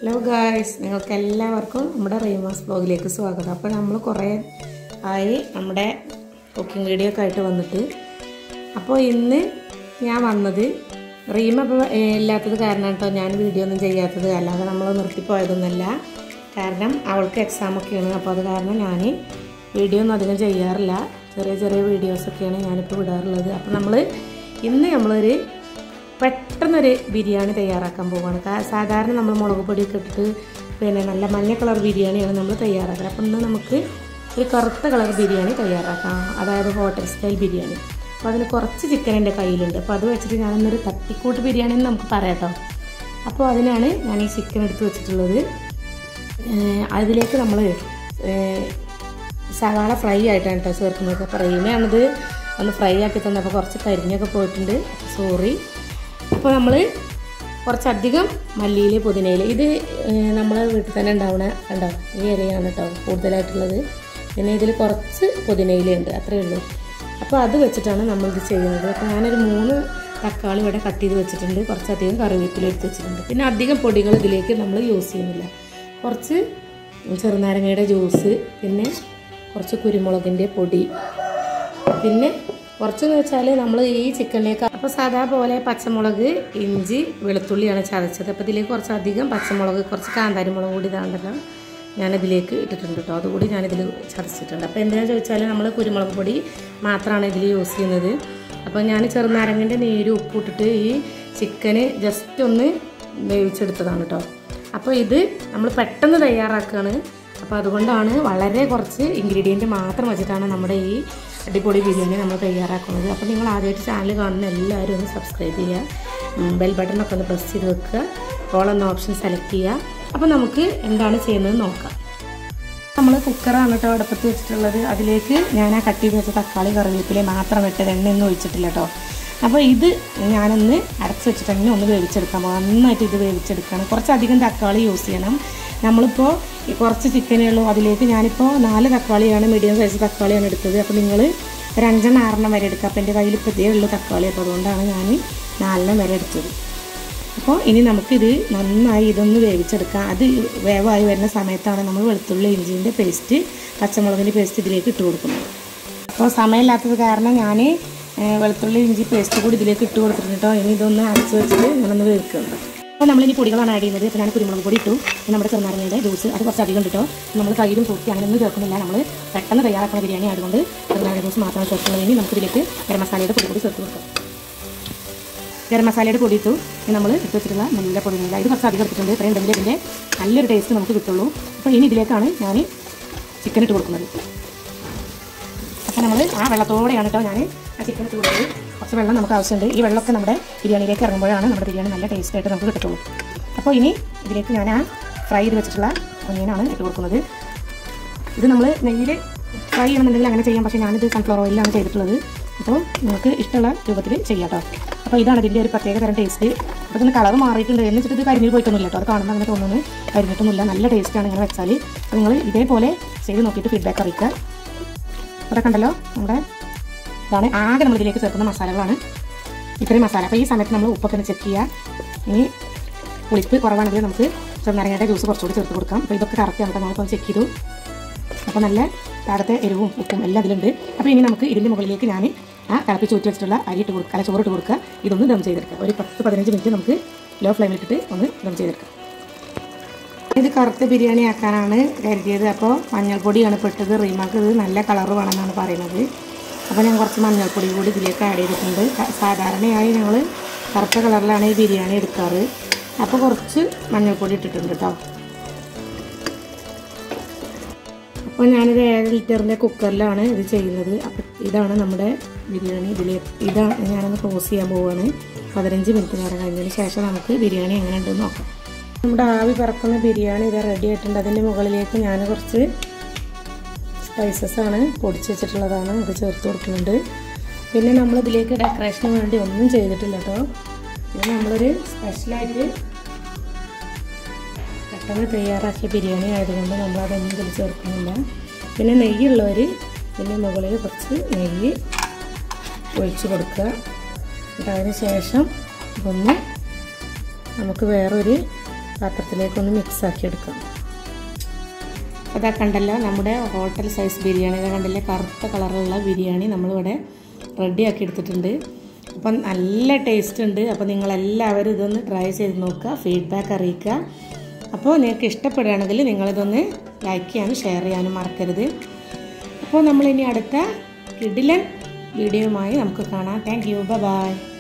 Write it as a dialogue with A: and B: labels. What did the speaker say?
A: hello guys നിങ്ങൾക്ക് എല്ലാവർക്കും നമ്മുടെ റീമാസ് ബ്ലോഗിലേക്ക് സ്വാഗതം അപ്പോൾ നമ്മൾ കുറേ ആയി നമ്മുടെ കുക്കിംഗ് വീഡിയോ ഒക്കെ ആയിട്ട് വന്നിട്ട് അപ്പോൾ ഇന്ന് ഞാൻ വന്നത് റീമ ഇപ്പോൾ ഇല്ലാത്തത് കാരണം കേട്ടോ ഞാൻ വീഡിയോ ഒന്നും ചെയ്യാത്തത് അല്ലാതെ നമ്മൾ നിർത്തിപ്പോയതൊന്നുമല്ല കാരണം അവൾക്ക് എക്സാം ഒക്കെയാണ് അപ്പോൾ അത് കാരണം ഞാൻ വീഡിയോ ഒന്നും അധികം ചെയ്യാറില്ല ചെറിയ ചെറിയ വീഡിയോസൊക്കെയാണ് ഞാനിപ്പോൾ വിടാറുള്ളത് അപ്പോൾ നമ്മൾ ഇന്ന് നമ്മളൊരു പെട്ടെന്നൊരു ബിരിയാണി തയ്യാറാക്കാൻ പോവുകയാണ് കാ- സാധാരണ നമ്മൾ മുളക് പൊടിയൊക്കെ ഇട്ടിട്ട് പിന്നെ നല്ല മഞ്ഞ കളർ ബിരിയാണിയാണ് നമ്മൾ തയ്യാറാക്കുന്നത് അപ്പം ഇന്ന് നമുക്ക് ഒരു കറുത്ത കളർ ബിരിയാണി തയ്യാറാക്കാം അതായത് ഹോട്ടൽ സ്റ്റൈൽ ബിരിയാണി അപ്പോൾ അതിന് കുറച്ച് ചിക്കൻ എൻ്റെ കയ്യിലുണ്ട് അപ്പോൾ അത് വെച്ചിട്ട് ഞാനൊന്നൊരു തട്ടിക്കൂട്ട് ബിരിയാണി എന്ന് നമുക്ക് പറയാം കേട്ടോ അപ്പോൾ അതിനാണ് ഞാൻ ഈ ചിക്കൻ എടുത്ത് വെച്ചിട്ടുള്ളത് ഏഹ് അതിലേക്ക് നമ്മൾ സവാള ഫ്രൈ ആയിട്ടാണ് കേട്ടോ ചേർക്കുന്നത് അപ്പോൾ റീമയാണിത് ഒന്ന് ഫ്രൈ ആക്കി തന്നപ്പോൾ കുറച്ച് കരിഞ്ഞൊക്കെ പോയിട്ടുണ്ട് സോറി അപ്പോൾ നമ്മൾ കുറച്ചധികം മല്ലിയിൽ പുതിനയിൽ ഇത് ഏഹ്, നമ്മളെ വീട്ടിൽ തന്നെ ഉണ്ടാവുന്ന കണ്ടോ ഈ ഇലയാണ് കേട്ടോ കൂടുതലായിട്ടുള്ളത് പിന്നെ ഇതിൽ കുറച്ച് പുതിനയിലുണ്ട് അത്രയേ ഉള്ളൂ അപ്പോൾ അത് വെച്ചിട്ടാണ് നമ്മളിത് ചെയ്യുന്നത് അപ്പോൾ ഞാനൊരു മൂന്ന് തക്കാളി ഇവിടെ കട്ട് ചെയ്ത് വെച്ചിട്ടുണ്ട് കുറച്ചധികം കറിവേപ്പില എടുത്ത് വെച്ചിട്ടുണ്ട് പിന്നെ അധികം പൊടികൾ ഇതിലേക്ക് നമ്മൾ യൂസ് ചെയ്യുന്നില്ല കുറച്ച് ചെറുനാരങ്ങയുടെ ജ്യൂസ് പിന്നെ കുറച്ച് കുരുമുളകിൻ്റെ പൊടി പിന്നെ കുറച്ചെന്ന് വെച്ചാൽ നമ്മൾ ഈ ചിക്കനിലേക്ക് അപ്പോൾ സാധാ പോലെ പച്ചമുളക് ഇഞ്ചി വെളുത്തുള്ളിയാണ് ചതച്ചത് അപ്പോൾ ഇതിലേക്ക് കുറച്ചധികം പച്ചമുളക് കുറച്ച് കാന്താരി മുളക് കൂടി ഇതാണ്ടല്ലോ ഞാനിതിലേക്ക് ഇട്ടിട്ടുണ്ട് കേട്ടോ അതുകൂടി ഞാനിതിൽ ചതച്ചിട്ടുണ്ട് അപ്പോൾ എന്തിനാണെന്ന് ചോദിച്ചാൽ നമ്മൾ കുരുമുളക് പൊടി മാത്രമാണ് ഇതിൽ യൂസ് ചെയ്യുന്നത് അപ്പോൾ ഞാൻ ചെറുനാരങ്ങൻ്റെ നീര് ഉപ്പിട്ടിട്ട് ഈ ചിക്കന് ജസ്റ്റ് ഒന്ന് വേവിച്ചെടുത്തതാണ് കേട്ടോ അപ്പോൾ ഇത് നമ്മൾ പെട്ടെന്ന് തയ്യാറാക്കുകയാണ് അപ്പോൾ അതുകൊണ്ടാണ് വളരെ കുറച്ച് ഇൻഗ്രീഡിയൻറ്റ് മാത്രം വെച്ചിട്ടാണ് നമ്മുടെ ഈ അടിപൊളി ബിരിയാണി നമ്മൾ തയ്യാറാക്കുന്നത് അപ്പോൾ നിങ്ങൾ ആദ്യമായിട്ട് ചാനൽ കാണുന്ന എല്ലാവരും ഒന്ന് സബ്സ്ക്രൈബ് ചെയ്യുക ബെൽ ബട്ടണൊക്കെ ഒന്ന് പ്രസ് ചെയ്ത് വെക്കുക ഓൾ എന്ന ഓപ്ഷൻ സെലക്ട് ചെയ്യുക അപ്പോൾ നമുക്ക് എന്താണ് ചെയ്യുന്നത് നോക്കാം നമ്മൾ കുക്കറാണ് കേട്ടോ അടുപ്പത്ത് വെച്ചിട്ടുള്ളത് അതിലേക്ക് ഞാൻ ആ കട്ട് ചെയ്ത് വെച്ച തക്കാളി കറിവേപ്പില മാത്രം ഇട്ടത് എണ്ണയൊന്നും ഒഴിച്ചിട്ടില്ല കേട്ടോ അപ്പോൾ ഇത് ഞാനൊന്ന് അടച്ച് വെച്ചിട്ട് തന്നെ ഒന്ന് വേവിച്ചെടുക്കാൻ പോകാം നന്നായിട്ട് ഇത് വേവിച്ചെടുക്കണം കുറച്ചധികം തക്കാളി യൂസ് ചെയ്യണം നമ്മളിപ്പോൾ ഈ കുറച്ച് ചിക്കനേ ഉള്ളൂ അതിലേക്ക് ഞാനിപ്പോൾ നാല് തക്കാളിയാണ് മീഡിയം സൈസ് തക്കാളിയാണ് എടുത്തത് അപ്പോൾ നിങ്ങൾ ഒരു അഞ്ചെണ്ണം ആറെണ്ണം വരെ എടുക്കുക അപ്പോൾ എൻ്റെ കയ്യിൽ ഇപ്പോൾ ഇതേ ഉള്ളൂ തക്കാളി അപ്പോൾ അതുകൊണ്ടാണ് ഞാൻ നാലെണ്ണം വരെ എടുത്തത് അപ്പോൾ ഇനി നമുക്കിത് നന്നായി ഇതൊന്ന് വേവിച്ചെടുക്കാം അത് വേവായി വരുന്ന സമയത്താണ് നമ്മൾ വെളുത്തുള്ളി ഇഞ്ചിൻ്റെ പേസ്റ്റ് പച്ചമുളകിൻ്റെ പേസ്റ്റ് ഇതിലേക്ക് ഇട്ട് കൊടുക്കുന്നത് അപ്പോൾ സമയമില്ലാത്തത് കാരണം ഞാൻ വെളുത്തുള്ളി ഇഞ്ചി പേസ്റ്റ് കൂടി ഇതിലേക്ക് ഇട്ട് കൊടുത്തിട്ടുണ്ട് കേട്ടോ ഇനി ഇതൊന്ന് അരച്ച് വെച്ചിട്ട് ഞാനൊന്ന് വേവിക്കുന്നുണ്ട് അപ്പോൾ നമ്മളിനി പൊടികളാണ് ആഡ് ചെയ്യുന്നത് അപ്പോൾ ഞാൻ കുരുമുളക് പൊടി ഇട്ടു പിന്നെ നമ്മുടെ ചെറുനാരങ്ങയുടെ ജ്യൂസ് അത് കുറച്ച് അധികം കിട്ടോ നമ്മൾ തൈരും കൂട്ടി അങ്ങനെയൊന്നും ചേർക്കുന്നില്ല നമ്മൾ പെട്ടെന്ന് തയ്യാറാക്കുന്ന ബിരിയാണി ആയതുകൊണ്ട് ചെറുനാരങ്ങ ജ്യൂസ് മാത്രമാണ് ചേർക്കുന്നത് ഇനി നമുക്കിതിലേക്ക് ഗരം മസാലയുടെ പൊടി കൂടി ചേർത്ത് കൊടുക്കാം ഗരം മസാലയുടെ പൊടി ഇട്ടു ഇനി നമ്മൾ എടുത്ത് വെച്ചിട്ടുള്ള നല്ല പൊടികളില്ല ഇത് കുറച്ച് അധികം എടുത്തിട്ടുണ്ട് ഇത്രയും ഉണ്ടെങ്കിൽ ഇതിൻ്റെ നല്ലൊരു ടേസ്റ്റ് നമുക്ക് കിട്ടുള്ളൂ അപ്പോൾ ഇനി ഇതിലേക്കാണ് ഞാൻ ചിക്കൻ ഇട്ട് കൊടുക്കുന്നത് അപ്പോൾ നമ്മൾ ആ വെള്ളത്തോടെയാണ് കേട്ടോ ഞാൻ ആ ചിക്കൻ ഇട്ട് കൊടുത്തത് കുറച്ച് വെള്ളം നമുക്ക് ആവശ്യമുണ്ട് ഈ വെള്ളമൊക്കെ നമ്മുടെ ബിരിയാണിയിലേക്ക് ഇറങ്ങുമ്പോഴാണ് നമ്മുടെ ബിരിയാണി നല്ല ടേസ്റ്റ് ആയിട്ട് നമുക്ക് കിട്ടുള്ളൂ അപ്പോൾ ഇനി ഇതിലേക്ക് ഞാൻ ആ ഫ്രൈ ചെയ്ത് വെച്ചിട്ടുള്ള ഒന്നിയനാണ് ഇട്ട് കൊടുക്കുന്നത് ഇത് നമ്മൾ നെയ്യിൽ ഫ്രൈ ചെയ്യണമെന്നുണ്ടെങ്കിൽ അങ്ങനെ ചെയ്യാം പക്ഷേ ഞാനിത് സൺഫ്ലവർ ഓയിലാണ് ചെയ്തിട്ടുള്ളത് അപ്പോൾ നിങ്ങൾക്ക് ഇഷ്ടമുള്ള രൂപത്തിൽ ചെയ്യാം കേട്ടോ അപ്പോൾ ഇതാണ് ഇതിൻ്റെ ഒരു പ്രത്യേക തരം ടേസ്റ്റ് അപ്പോൾ ഇതിന് കളർ മാറിയിട്ടുണ്ട് എന്ന് വെച്ചിട്ട് ഇത് കരിഞ്ഞിൽ പോയിട്ടൊന്നുമില്ല കേട്ടോ അത് കാണുമ്പോൾ അങ്ങനെ തോന്നുന്നു കരിഞ്ഞിട്ടൊന്നുമില്ല നല്ല ടേസ്റ്റാണ് ഇങ്ങനെ വെച്ചാൽ അപ്പോൾ നിങ്ങൾ ഇതേപോലെ ചെയ്ത് നോക്കിയിട്ട് ഫീഡ്ബാക്ക് അറിയിക്കുക ഇവിടെ കണ്ടല്ലോ നമ്മുടെ ഇതാണ് ആകെ നമ്മൾ ഇതിലേക്ക് ചേർക്കുന്ന മസാലകളാണ് ഇത്രയും മസാല അപ്പോൾ ഈ സമയത്ത് നമ്മൾ ഉപ്പൊക്കെ ഒന്ന് ചെക്ക് ചെയ്യുക ഇനി പുളിപ്പ് കുറവാണെങ്കിൽ നമുക്ക് ചെറുനാരങ്ങയുടെ ജ്യൂസ് കുറച്ചുകൂടി ചേർത്ത് കൊടുക്കാം അപ്പോൾ ഇതൊക്കെ കറക്റ്റ് നമുക്ക് നമ്മളിപ്പോൾ ചെക്ക് ചെയ്തു അപ്പോൾ നല്ല താഴത്തെ എരിവും ഉപ്പും എല്ലാം ഇതിലുണ്ട് അപ്പോൾ ഇനി നമുക്ക് ഇതിൻ്റെ മുകളിലേക്ക് ഞാൻ ആ തിളപ്പിച്ച് ഊറ്റി വെച്ചിട്ടുള്ള അരി ഇട്ട് കൊടുക്കുക അല്ല ചോറ് ഇട്ട് കൊടുക്കുക ഇതൊന്ന് ദം ചെയ്തെടുക്കുക ഒരു പത്ത് പതിനഞ്ച് മിനിറ്റ് നമുക്ക് ലോ ഫ്ലെയിമിൽ ഇട്ടിട്ട് ഒന്ന് ദം ചെയ്തെടുക്കാം ഇത് കറുത്ത ബിരിയാണി ആക്കാനാണ് കരുതിയത് അപ്പോൾ മഞ്ഞൾപ്പൊടിയാണ് പെട്ടത് റീമാക്ക് ഇത് നല്ല കളർ വേണമെന്നാണ് പറയുന്നത് അപ്പോൾ ഞാൻ കുറച്ച് മഞ്ഞൾപ്പൊടി കൂടി ഇതിലേക്ക് ആഡ് ചെയ്തിട്ടുണ്ട് ക- സാധാരണയായി ഞങ്ങൾ കറുത്ത കളറിലാണ് ഈ ബിരിയാണി എടുക്കാറ് അപ്പോൾ കുറച്ച് മഞ്ഞൾപ്പൊടി ഇട്ടിട്ടുണ്ട് കേട്ടോ അപ്പോൾ ഞാനൊരു ഏഴ് ലിറ്ററിൻ്റെ കുക്കറിലാണ് ഇത് ചെയ്യുന്നത് അപ്പോൾ ഇതാണ് നമ്മുടെ ബിരിയാണി ഇതിൽ ഇതാണ് ഞാനൊന്ന് ക്ലോസ് ചെയ്യാൻ പോവുകയാണ് പതിനഞ്ച് മിനിറ്റ് നേരം കഴിഞ്ഞതിന് ശേഷം നമുക്ക് ബിരിയാണി എങ്ങനെ ഉണ്ടെന്ന് നോക്കാം നമ്മുടെ ആവി പറക്കുന്ന ബിരിയാണി ഇത് റെഡി ആയിട്ടുണ്ട് അതിൻ്റെ മുകളിലേക്ക് ഞാൻ കുറച്ച് സ്പൈസസ് ആണ് പൊടിച്ച് വെച്ചിട്ടുള്ളതാണ് അത് ചേർത്ത് കൊടുക്കുന്നുണ്ട് പിന്നെ നമ്മൾ ഇതിലേക്ക് ഡെക്കറേഷന് വേണ്ടി ഒന്നും ചെയ്തിട്ടില്ല കേട്ടോ ഇത് നമ്മളൊരു സ്പെഷ്യലായിട്ട് പെട്ടെന്ന് തയ്യാറാക്കിയ ബിരിയാണി ആയതുകൊണ്ട് നമ്മൾ അതൊന്നും ഇതിൽ ചേർക്കുന്നില്ല പിന്നെ നെയ്യുള്ളവർ ഇതിൻ്റെ മുകളിൽ കുറച്ച് നെയ്യ് ഒഴിച്ച് കൊടുക്കുക എന്നിട്ട് അതിന് ശേഷം ഇതൊന്ന് നമുക്ക് വേറൊരു പാത്രത്തിലേക്കൊന്ന് മിക്സ് ആക്കി എടുക്കാം അതാ കണ്ടല്ലോ നമ്മുടെ ഹോട്ടൽ സൈസ് ബിരിയാണി ഇതാ കണ്ടില്ലേ കറുത്ത കളറുള്ള ബിരിയാണി നമ്മളിവിടെ റെഡിയാക്കി എടുത്തിട്ടുണ്ട് അപ്പം നല്ല ടേസ്റ്റ് ഉണ്ട് അപ്പോൾ നിങ്ങളെല്ലാവരും ഇതൊന്ന് ട്രൈ ചെയ്ത് നോക്കുക ഫീഡ്ബാക്ക് അറിയിക്കുക അപ്പോൾ നിങ്ങൾക്ക് ഇഷ്ടപ്പെടുകയാണെങ്കിൽ നിങ്ങളിതൊന്ന് ലൈക്ക് ചെയ്യാനും ഷെയർ ചെയ്യാനും മറക്കരുത് അപ്പോൾ നമ്മളിനി അടുത്ത കിഡിലൻ വീഡിയോയുമായി നമുക്ക് കാണാം താങ്ക് യു ബൈ